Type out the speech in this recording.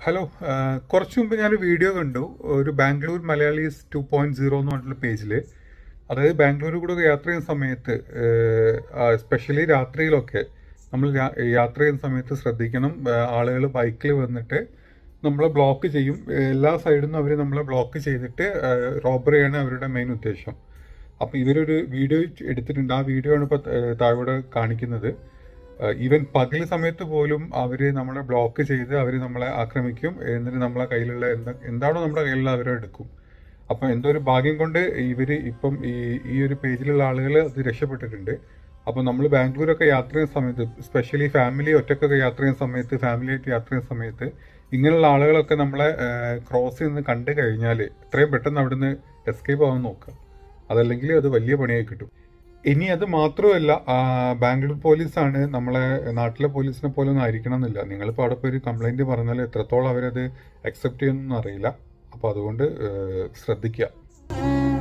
hello ആ, കുറച്ച് മുമ്പ് ഞാനൊരു വീഡിയോ കണ്ടു ഒരു Bangalore Malayalees two point zero എന്ന് പറഞ്ഞിട്ടുള്ള പേജിൽ അതായത് ബാംഗ്ലൂർ കൂടെ യാത്ര ചെയ്യുന്ന സമയത്ത് എസ്പെഷ്യലി രാത്രിയിലൊക്കെ നമ്മൾ രാ- യാത്ര ചെയ്യുന്ന സമയത്ത് ശ്രദ്ധിക്കണം ആളുകൾ ബൈക്കിൽ വന്നിട്ട് നമ്മളെ ബ്ലോക്ക് ചെയ്യും എല്ലാ സൈഡിൽ നിന്നും അവർ നമ്മളെ ബ്ലോക്ക് ചെയ്തിട്ട് റോബറിയാണ് അവരുടെ മെയിൻ ഉദ്ദേശം അപ്പം ഇവരൊരു വീഡിയോ എടുത്തിട്ടുണ്ട് ആ വീഡിയോ ആണ് ഇപ്പോൾ താഴെ കാണിക്കുന്നത് ഈവൻ പകൽ സമയത്ത് പോലും അവർ നമ്മളെ ബ്ലോക്ക് ചെയ്ത് അവർ നമ്മളെ ആക്രമിക്കും എന്നിട്ട് നമ്മളെ കയ്യിലുള്ള എന്താ എന്താണോ നമ്മുടെ കയ്യിലുള്ള അവരെ എടുക്കും അപ്പം എന്തോ ഒരു ഭാഗ്യം കൊണ്ട് ഇവർ ഇപ്പം ഈ ഈ ഒരു പേജിലുള്ള ആളുകൾ അത് രക്ഷപ്പെട്ടിട്ടുണ്ട് അപ്പം നമ്മൾ ബാംഗ്ലൂരൊക്കെ യാത്ര ചെയ്യുന്ന സമയത്ത് സ്പെഷ്യലി ഫാമിലി ഒറ്റക്കൊക്കെ യാത്ര ചെയ്യുന്ന സമയത്ത് ഫാമിലി ആയിട്ട് യാത്ര ചെയ്യുന്ന സമയത്ത് ഇങ്ങനെയുള്ള ആളുകളൊക്കെ നമ്മളെ ക്രോസ് ചെയ്യുന്ന കണ്ടു കഴിഞ്ഞാൽ എത്രയും പെട്ടെന്ന് അവിടുന്ന് എസ്കേപ്പ് ആവാൻ നോക്കുക അതല്ലെങ്കിൽ അത് വലിയ പണിയായി കിട്ടും ഇനി അത് മാത്രമല്ല ആ, ബാംഗ്ലൂർ പോലീസാണ് നമ്മളെ നാട്ടിലെ പോലീസിനെ പോലെ ഒന്നും ആയിരിക്കണം എന്നില്ല നിങ്ങളിപ്പോൾ അവിടെ പോയി ഒരു കംപ്ലൈന്റ് പറഞ്ഞാൽ എത്രത്തോളം അവരത് അക്സെപ്റ്റ് ചെയ്യുന്നൊന്നും അറിയില്ല അപ്പോൾ അതുകൊണ്ട് ഏഹ്, ശ്രദ്ധിക്കുക